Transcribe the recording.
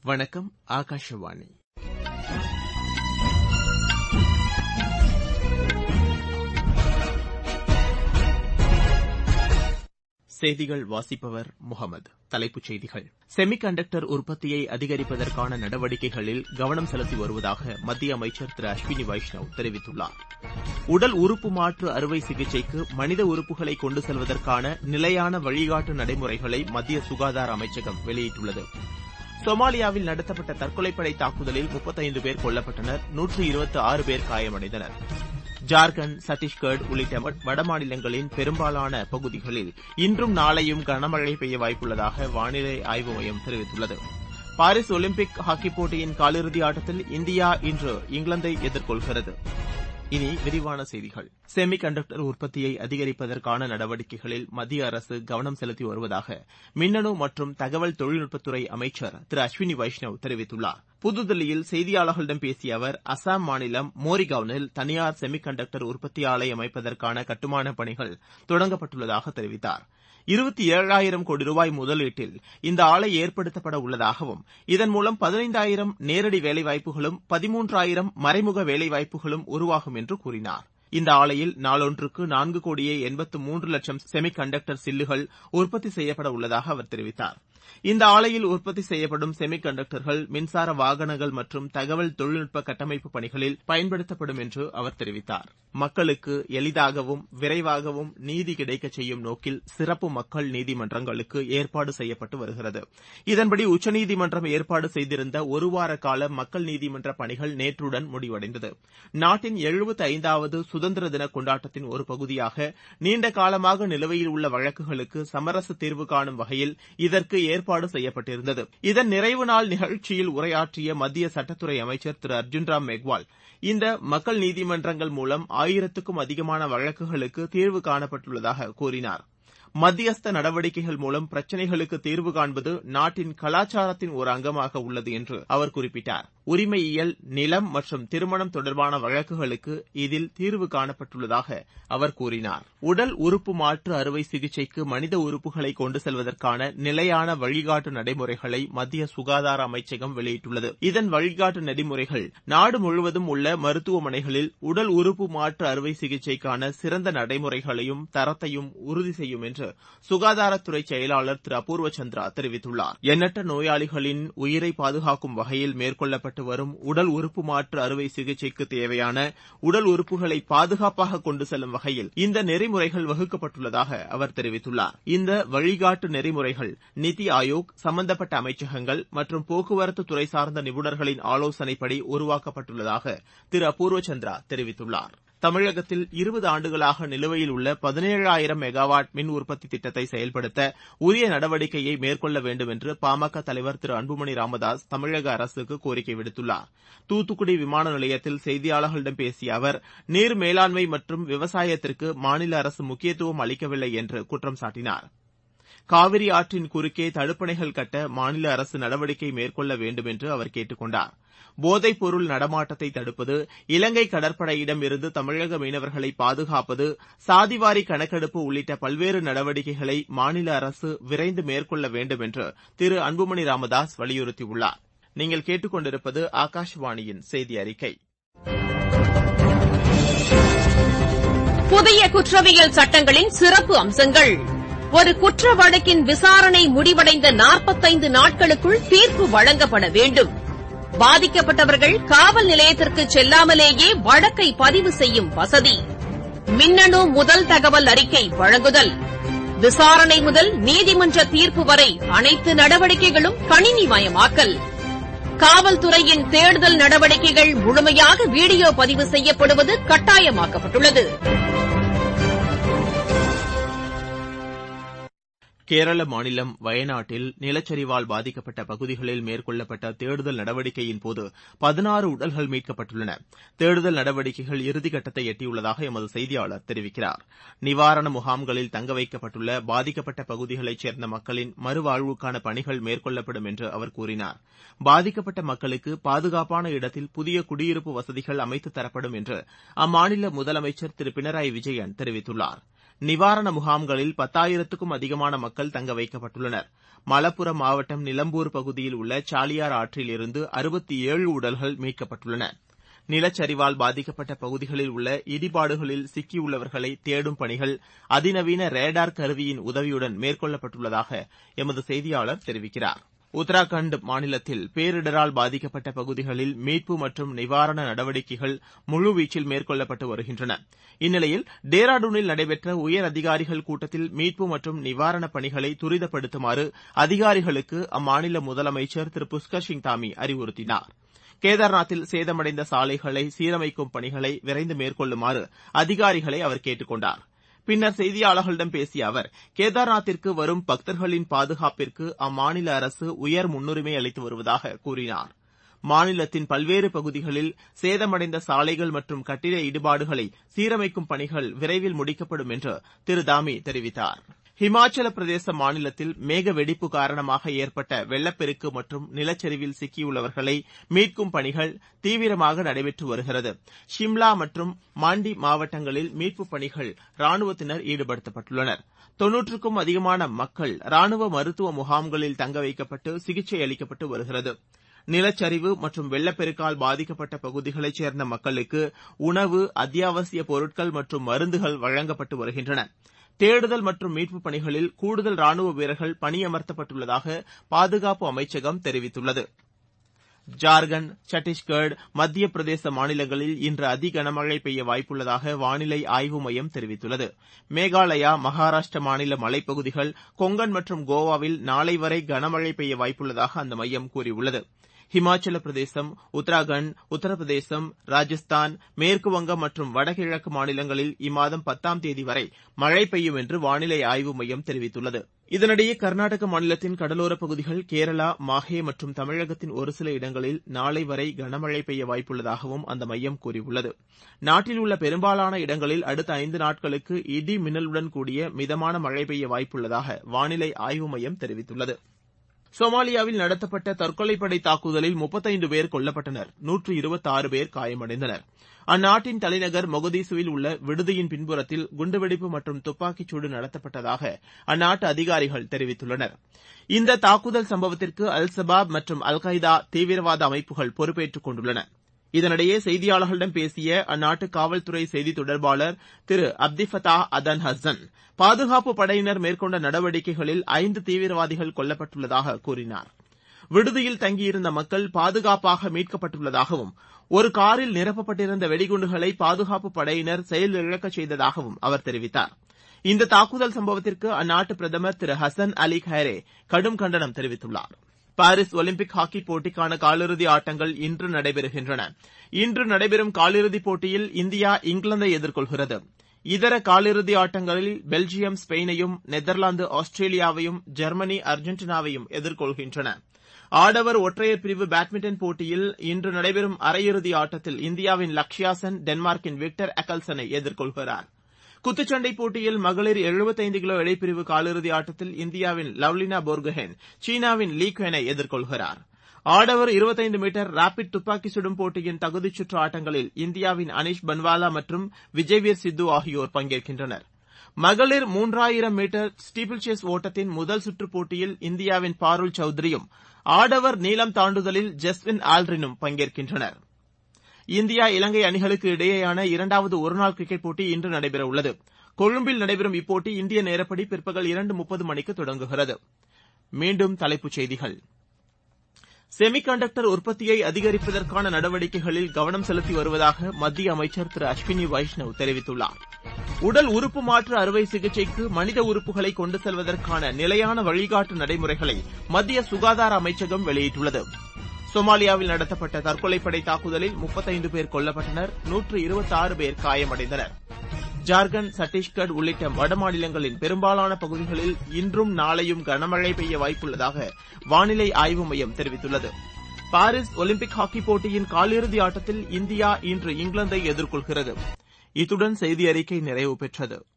வணக்கம் ஆகாஷவாணி செய்திகள் வாசிப்பவர் முகமது தலைப்புச் செய்திகள் செமி கண்டக்டர் உற்பத்தியை அதிகரிப்பதற்கான நடவடிக்கைகளில் கவனம் செலுத்தி வருவதாக மத்திய அமைச்சர் திரு அஸ்வினி வைஷ்ணவ் தெரிவித்துள்ளார் உடல் உறுப்பு மாற்று அறுவை சிகிச்சைக்கு மனித உறுப்புகளை கொண்டு செல்வதற்கான நிலையான வழிகாட்டு நடைமுறைகளை மத்திய சுகாதார அமைச்சகம் வெளியிட்டுள்ளது சொமாலியாவில் நடத்தப்பட்ட தற்கொலைப்படை தாக்குதலில் முப்பத்தைந்து பேர் கொல்லப்பட்டனர் நூற்று இருபத்தி ஆறு பேர் காயமடைந்தனர் ஜார்க்கண்ட் சத்தீஸ்கர் உள்ளிட்ட வடமாநிலங்களின் பெரும்பாலான பகுதிகளில் இன்றும் நாளையும் கனமழை பெய்ய வாய்ப்புள்ளதாக வானிலை ஆய்வு மையம் தெரிவித்துள்ளது பாரிஸ் ஒலிம்பிக் ஹாக்கிப் போட்டியின் காலிறுதி ஆட்டத்தில் இந்தியா இன்று இங்கிலாந்தை எதிர்கொள்கிறது இனி விரிவான செய்திகள் செமி கண்டக்டர் உற்பத்தியை அதிகரிப்பதற்கான நடவடிக்கைகளில் மத்திய அரசு கவனம் செலுத்தி வருவதாக மின்னணு மற்றும் தகவல் தொழில்நுட்பத்துறை அமைச்சர் திரு அஸ்வினி வைஷ்ணவ் தெரிவித்துள்ளார் புதுதில்லியில் செய்தியாளர்களிடம் பேசிய அவர் அசாம் மாநிலம் மோரிகாவ்னில் தனியார் செமி கண்டக்டர் உற்பத்தி ஆலை அமைப்பதற்கான கட்டுமானப் பணிகள் தொடங்கப்பட்டுள்ளதாக தெரிவித்தார் இருபத்தி ஏழாயிரம் கோடி ரூபாய் முதலீட்டில் இந்த ஆலை ஏற்படுத்தப்பட உள்ளதாகவும் இதன் மூலம் பதினைந்தாயிரம் நேரடி வேலைவாய்ப்புகளும் பதிமூன்றாயிரம் மறைமுக வேலைவாய்ப்புகளும் உருவாகும் என்று கூறினார் இந்த ஆலையில் நாளொன்றுக்கு நான்கு கோடியே எண்பத்து மூன்று லட்சம் செமி கண்டக்டர் சில்லுகள் உற்பத்தி செய்யப்பட உள்ளதாக அவர் தெரிவித்தார் இந்த ஆலையில் உற்பத்தி செய்யப்படும் செமி கண்டக்டர்கள் மின்சார வாகனங்கள் மற்றும் தகவல் தொழில்நுட்ப கட்டமைப்பு பணிகளில் பயன்படுத்தப்படும் என்று அவர் தெரிவித்தார் மக்களுக்கு எளிதாகவும் விரைவாகவும் நீதி கிடைக்கச் செய்யும் நோக்கில் சிறப்பு மக்கள் நீதிமன்றங்களுக்கு ஏற்பாடு செய்யப்பட்டு வருகிறது இதன்படி உச்சநீதிமன்றம் ஏற்பாடு செய்திருந்த ஒருவார கால மக்கள் நீதிமன்ற பணிகள் நேற்றுடன் முடிவடைந்தது நாட்டின் எழுபத்தி ஐந்தாவது சுதந்திர தின கொண்டாட்டத்தின் ஒரு பகுதியாக நீண்ட காலமாக நிலுவையில் உள்ள வழக்குகளுக்கு சமரச தீர்வு காணும் வகையில் இதற்கு ஏற்பாடு செய்யப்பட்டிருந்தது இதன் நிறைவு நாள் நிகழ்ச்சியில் உரையாற்றிய மத்திய சட்டத்துறை அமைச்சர் திரு அர்ஜுன் ராம் மெக்வால் இந்த மக்கள் நீதிமன்றங்கள் மூலம் ஆயிரத்துக்கும் அதிகமான வழக்குகளுக்கு தீர்வு காணப்பட்டுள்ளதாக கூறினார் மத்தியஸ்த நடவடிக்கைகள் மூலம் பிரச்சினைகளுக்கு தீர்வு காண்பது நாட்டின் கலாச்சாரத்தின் ஒரு அங்கமாக உள்ளது என்று அவர் குறிப்பிட்டார் உரிமையியல் நிலம் மற்றும் திருமணம் தொடர்பான வழக்குகளுக்கு இதில் தீர்வு காணப்பட்டுள்ளதாக அவர் கூறினார் உடல் உறுப்பு மாற்று அறுவை சிகிச்சைக்கு மனித உறுப்புகளை கொண்டு செல்வதற்கான நிலையான வழிகாட்டு நடைமுறைகளை மத்திய சுகாதார அமைச்சகம் வெளியிட்டுள்ளது இதன் வழிகாட்டு நெறிமுறைகள் நாடு முழுவதும் உள்ள மருத்துவமனைகளில் உடல் உறுப்பு மாற்று அறுவை சிகிச்சைக்கான சிறந்த நடைமுறைகளையும் தரத்தையும் உறுதி செய்யும் என்று சுகாதாரத்துறை செயலாளர் திரு அபூர்வ சந்திரா தெரிவித்துள்ளார் எண்ணற்ற நோயாளிகளின் உயிரை பாதுகாக்கும் வகையில் மேற்கொள்ளப்பட்டு வரும் உடல் உறுப்பு மாற்று அறுவை சிகிச்சைக்கு தேவையான உடல் உறுப்புகளை பாதுகாப்பாக கொண்டு செல்லும் வகையில் இந்த நெறிமுறைகள் வகுக்கப்பட்டுள்ளதாக அவர் தெரிவித்துள்ளார் இந்த வழிகாட்டு நெறிமுறைகள் நித்தி ஆயோக் சம்பந்தப்பட்ட அமைச்சகங்கள் மற்றும் போக்குவரத்து துறை சார்ந்த நிபுணர்களின் ஆலோசனைப்படி உருவாக்கப்பட்டுள்ளதாக திரு அபூர்வ சந்திரா தெரிவித்துள்ளார் தமிழகத்தில் இருபது ஆண்டுகளாக நிலுவையில் உள்ள பதினேழாயிரம் மெகாவாட் மின் உற்பத்தி திட்டத்தை செயல்படுத்த உரிய நடவடிக்கையை மேற்கொள்ள வேண்டும் என்று பாமக தலைவர் திரு அன்புமணி ராமதாஸ் தமிழக அரசுக்கு கோரிக்கை விடுத்துள்ளார் தூத்துக்குடி விமான நிலையத்தில் செய்தியாளர்களிடம் பேசிய அவர் நீர் மேலாண்மை மற்றும் விவசாயத்திற்கு மாநில அரசு முக்கியத்துவம் அளிக்கவில்லை என்று குற்றம் சாட்டினார் காவிரி ஆற்றின் குறுக்கே தடுப்பணைகள் கட்ட மாநில அரசு நடவடிக்கை மேற்கொள்ள வேண்டும் என்று அவர் கேட்டுக் கொண்டார் போதைப் பொருள் நடமாட்டத்தை தடுப்பது இலங்கை கடற்படையிடம் இருந்து தமிழக மீனவர்களை பாதுகாப்பது சாதிவாரி கணக்கெடுப்பு உள்ளிட்ட பல்வேறு நடவடிக்கைகளை மாநில அரசு விரைந்து மேற்கொள்ள வேண்டும் என்று திரு அன்புமணி ராமதாஸ் வலியுறுத்தியுள்ளார் நீங்கள் கேட்டுக் கொண்டிருப்பது ஆகாஷவாணியின் செய்தி அறிக்கை புதிய குற்றவியல் சட்டங்களின் சிறப்பு அம்சங்கள் ஒரு குற்ற வழக்கின் விசாரணை முடிவடைந்த நாற்பத்தைந்து நாட்களுக்குள் தீர்ப்பு வழங்கப்பட வேண்டும் பாதிக்கப்பட்டவர்கள் காவல் நிலையத்திற்கு செல்லாமலேயே வழக்கை பதிவு செய்யும் வசதி மின்னணு முதல் தகவல் அறிக்கை வழங்குதல் விசாரணை முதல் நீதிமன்ற தீர்ப்பு வரை அனைத்து நடவடிக்கைகளும் கணினிமயமாக்கல் காவல்துறையின் தேடுதல் நடவடிக்கைகள் முழுமையாக வீடியோ பதிவு செய்யப்படுவது கட்டாயமாக்கப்பட்டுள்ளது கேரள மாநிலம் வயநாட்டில் நிலச்சரிவால் பாதிக்கப்பட்ட பகுதிகளில் மேற்கொள்ளப்பட்ட தேடுதல் நடவடிக்கையின்போது பதினாறு உடல்கள் மீட்கப்பட்டுள்ளன தேடுதல் நடவடிக்கைகள் இறுதிக்கட்டத்தை எட்டியுள்ளதாக எமது செய்தியாளர் தெரிவிக்கிறார் நிவாரண முகாம்களில் தங்க வைக்கப்பட்டுள்ள பாதிக்கப்பட்ட பகுதிகளைச் சேர்ந்த மக்களின் மறுவாழ்வுக்கான பணிகள் மேற்கொள்ளப்படும் என்று அவர் கூறினார் பாதிக்கப்பட்ட மக்களுக்கு பாதுகாப்பான இடத்தில் புதிய குடியிருப்பு வசதிகள் அமைத்துத் தரப்படும் என்று அம்மாநில முதலமைச்சர் திரு பினராயி விஜயன் தெரிவித்துள்ளார் நிவாரண முகாம்களில் பத்தாயிரத்துக்கும் அதிகமான மக்கள் தங்க வைக்கப்பட்டுள்ளனர் மலப்புரம் மாவட்டம் நிலம்பூர் பகுதியில் உள்ள சாலியார் ஆற்றில் இருந்து அறுபத்தி ஏழு உடல்கள் மீட்கப்பட்டுள்ளன நிலச்சரிவால் பாதிக்கப்பட்ட பகுதிகளில் உள்ள இடிபாடுகளில் சிக்கியுள்ளவர்களை தேடும் பணிகள் அதிநவீன ரேடார் கருவியின் உதவியுடன் மேற்கொள்ளப்பட்டுள்ளதாக எமது செய்தியாளர் தெரிவிக்கிறார் உத்தராகண்ட் மாநிலத்தில் பேரிடரால் பாதிக்கப்பட்ட பகுதிகளில் மீட்பு மற்றும் நிவாரண நடவடிக்கைகள் முழுவீச்சில் மேற்கொள்ளப்பட்டு வருகின்றன இந்நிலையில் டேராடூனில் நடைபெற்ற உயர் அதிகாரிகள் கூட்டத்தில் மீட்பு மற்றும் நிவாரணப் பணிகளை துரிதப்படுத்துமாறு அதிகாரிகளுக்கு அம்மாநில முதலமைச்சர் திரு புஷ்கர் சிங் தாமி அறிவுறுத்தினார் கேதார்நாத்தில் சேதமடைந்த சாலைகளை சீரமைக்கும் பணிகளை விரைந்து மேற்கொள்ளுமாறு அதிகாரிகளை அவர் கேட்டுக் கொண்டார் பின்னர் செய்தியாளர்களிடம் பேசிய அவர் கேதார்நாத்திற்கு வரும் பக்தர்களின் பாதுகாப்பிற்கு அம்மாநில அரசு உயர் முன்னுரிமை அளித்து வருவதாக கூறினார் மாநிலத்தின் பல்வேறு பகுதிகளில் சேதமடைந்த சாலைகள் மற்றும் கட்டிட இடிபாடுகளை சீரமைக்கும் பணிகள் விரைவில் முடிக்கப்படும் என்று திரு தாமி தெரிவித்தார் ஹிமாச்சல பிரதேச மாநிலத்தில் மேக வெடிப்பு காரணமாக ஏற்பட்ட வெள்ளப்பெருக்கு மற்றும் நிலச்சரிவில் சிக்கியுள்ளவர்களை மீட்கும் பணிகள் தீவிரமாக நடைபெற்று வருகிறது ஷிம்லா மற்றும் மாண்டி மாவட்டங்களில் மீட்புப் பணிகள் ராணுவத்தினர் ஈடுபடுத்தப்பட்டுள்ளனர் தொன்னூற்றுக்கும் அதிகமான மக்கள் ராணுவ மருத்துவ முகாம்களில் தங்க வைக்கப்பட்டு சிகிச்சை அளிக்கப்பட்டு வருகிறது நிலச்சரிவு மற்றும் வெள்ளப்பெருக்கால் பாதிக்கப்பட்ட பகுதிகளைச் சேர்ந்த மக்களுக்கு உணவு அத்தியாவசிய பொருட்கள் மற்றும் மருந்துகள் வழங்கப்பட்டு வருகின்றன தேடுதல் மற்றும் மீட்புப் பணிகளில் கூடுதல் ராணுவ வீரர்கள் பணியமர்த்தப்பட்டுள்ளதாக பாதுகாப்பு அமைச்சகம் தெரிவித்துள்ளது ஜார்க்கண்ட் சத்தீஸ்கர் மத்திய பிரதேச மாநிலங்களில் இன்று அதி கனமழை பெய்ய வாய்ப்புள்ளதாக வானிலை ஆய்வு மையம் தெரிவித்துள்ளது மேகாலயா மகாராஷ்டிர மாநில மலைப்பகுதிகள் கொங்கன் மற்றும் கோவாவில் நாளை வரை கனமழை பெய்ய வாய்ப்புள்ளதாக அந்த மையம் கூறியுள்ளது ஹிமாச்சல பிரதேசம் உத்தராகண்ட் உத்தரப்பிரதேசம் ராஜஸ்தான் மேற்குவங்கம் மற்றும் வடகிழக்கு மாநிலங்களில் இம்மாதம் பத்தாம் தேதி வரை மழை பெய்யும் என்று வானிலை ஆய்வு மையம் தெரிவித்துள்ளது இதனிடையே கர்நாடக மாநிலத்தின் கடலோரப் பகுதிகள் கேரளா மாஹே மற்றும் தமிழகத்தின் ஒருசில இடங்களில் நாளை வரை கனமழை பெய்ய வாய்ப்புள்ளதாகவும் அந்த மையம் கூறியுள்ளது நாட்டில் உள்ள பெரும்பாலான இடங்களில் அடுத்த ஐந்து நாட்களுக்கு இடி மின்னலுடன் கூடிய மிதமான மழை பெய்ய வாய்ப்புள்ளதாக வானிலை ஆய்வு மையம் தெரிவித்துள்ளது சோமாலியாவில் நடத்தப்பட்ட தற்கொலைப்படை தாக்குதலில் முப்பத்தைந்து பேர் கொல்லப்பட்டனர் நூற்று இருபத்தாறு பேர் காயமடைந்தனர் அந்நாட்டின் தலைநகர் மொகதீசுவில் உள்ள விடுதியின் பின்புறத்தில் குண்டுவெடிப்பு மற்றும் துப்பாக்கிச்சூடு நடத்தப்பட்டதாக அந்நாட்டு அதிகாரிகள் தெரிவித்துள்ளனர் இந்த தாக்குதல் சம்பவத்திற்கு அல் சபாப் மற்றும் அல் qaeda தீவிரவாத அமைப்புகள் பொறுப்பேற்றுக் கொண்டுள்ளன இதனிடையே செய்தியாளர்களிடம் பேசிய அந்நாட்டு காவல்துறை செய்தித் தொடர்பாளர் திரு அப்திஃபதா அதன் ஹசன் பாதுகாப்பு படையினர் மேற்கொண்ட நடவடிக்கைகளில் ஐந்து தீவிரவாதிகள் கொல்லப்பட்டுள்ளதாக கூறினார் விடுதியில் தங்கியிருந்த மக்கள் பாதுகாப்பாக மீட்கப்பட்டுள்ளதாகவும் ஒரு காரில் நிரப்பப்பட்டிருந்த வெடிகுண்டுகளை பாதுகாப்பு படையினர் செயலிழக்கச் செய்ததாகவும் அவர் தெரிவித்தார் இந்த தாக்குதல் சம்பவத்திற்கு அந்நாட்டு பிரதமர் திரு ஹசன் அலி ஹைரே கடும் கண்டனம் தெரிவித்துள்ளார் பாரிஸ் ஒலிம்பிக் ஹாக்கி போட்டிக்கான காலிறுதி ஆட்டங்கள் இன்று நடைபெறுகின்றன இன்று நடைபெறும் காலிறுதிப் போட்டியில் இந்தியா இங்கிலாந்தை எதிர்கொள்கிறது இதர காலிறுதி ஆட்டங்களில் பெல்ஜியம் ஸ்பெயினையும் நெதர்லாந்து ஆஸ்திரேலியாவையும் ஜெர்மனி அர்ஜென்டினாவையும் எதிர்கொள்கின்றன ஆடவர் ஒற்றையர் பிரிவு பேட்மிண்டன் போட்டியில் இன்று நடைபெறும் அரையிறுதி ஆட்டத்தில் இந்தியாவின் லக்ஷயா சென் டென்மார்க்கின் விக்டர் அக்கல்சனை எதிர்கொள்கிறார் குத்துச்சண்டை போட்டியில் மகளிர் எழுபத்தைந்து கிலோ எடைப்பிரிவு காலிறுதி ஆட்டத்தில் இந்தியாவின் லவ்லினா போர்கோஹென் சீனாவின் லீ குவெனை எதிர்கொள்கிறார் ஆடவர் இருபத்தைந்து மீட்டர் ரேபிட் துப்பாக்கி சுடும் போட்டியின் தகுதிச் சுற்று ஆட்டங்களில் இந்தியாவின் அனிஷ் பன்வாலா மற்றும் விஜய்வீர் சித்து ஆகியோர் பங்கேற்கின்றனர் மகளிர் மூன்றாயிரம் மீட்டர் ஸ்டீபிள்சேஸ் ஓட்டத்தின் முதல் சுற்றுப் போட்டியில் இந்தியாவின் பாருல் சௌத்ரியும் ஆடவர் நீளம் தாண்டுதலில் ஜஸ்வின் ஆல்ரினும் பங்கேற்கின்றனர் இந்தியா இலங்கை அணிகளுக்கு இடையேயான இரண்டாவது ஒருநாள் கிரிக்கெட் போட்டி இன்று நடைபெறவுள்ளது கொழும்பில் நடைபெறும் இப்போட்டி இந்திய நேரப்படி பிற்பகல் இரண்டு முப்பது மணிக்கு தொடங்குகிறது மீண்டும் தலைப்புச் செய்திகள் செமி கண்டக்டர் உற்பத்தியை அதிகரிப்பதற்கான நடவடிக்கைகளில் கவனம் செலுத்தி வருவதாக மத்திய அமைச்சர் திரு அஸ்வினி வைஷ்ணவ் தெரிவித்துள்ளார் உடல் உறுப்பு மாற்று அறுவை சிகிச்சைக்கு மனித உறுப்புகளை கொண்டு செல்வதற்கான நிலையான வழிகாட்டு நடைமுறைகளை மத்திய சுகாதார அமைச்சகம் வெளியிட்டுள்ளது சோமாலியாவில் நடத்தப்பட்ட தற்கொலைப்படை தாக்குதலில் முப்பத்தைந்து பேர் கொல்லப்பட்டனர் நூற்று இருபத்தாறு பேர் காயமடைந்தனர் ஜார்க்கண்ட் சத்தீஸ்கர் உள்ளிட்ட வடமாநிலங்களின் பெரும்பாலான பகுதிகளில் இன்றும் நாளையும் கனமழை பெய்ய வாய்ப்புள்ளதாக வானிலை ஆய்வு மையம் தெரிவித்துள்ளது பாரிஸ் ஒலிம்பிக் ஹாக்கி போட்டியின் காலிறுதி ஆட்டத்தில் இந்தியா இன்று இங்கிலாந்தை எதிர்கொள்கிறது இத்துடன் செய்தி அறிக்கை நிறைவு பெற்றது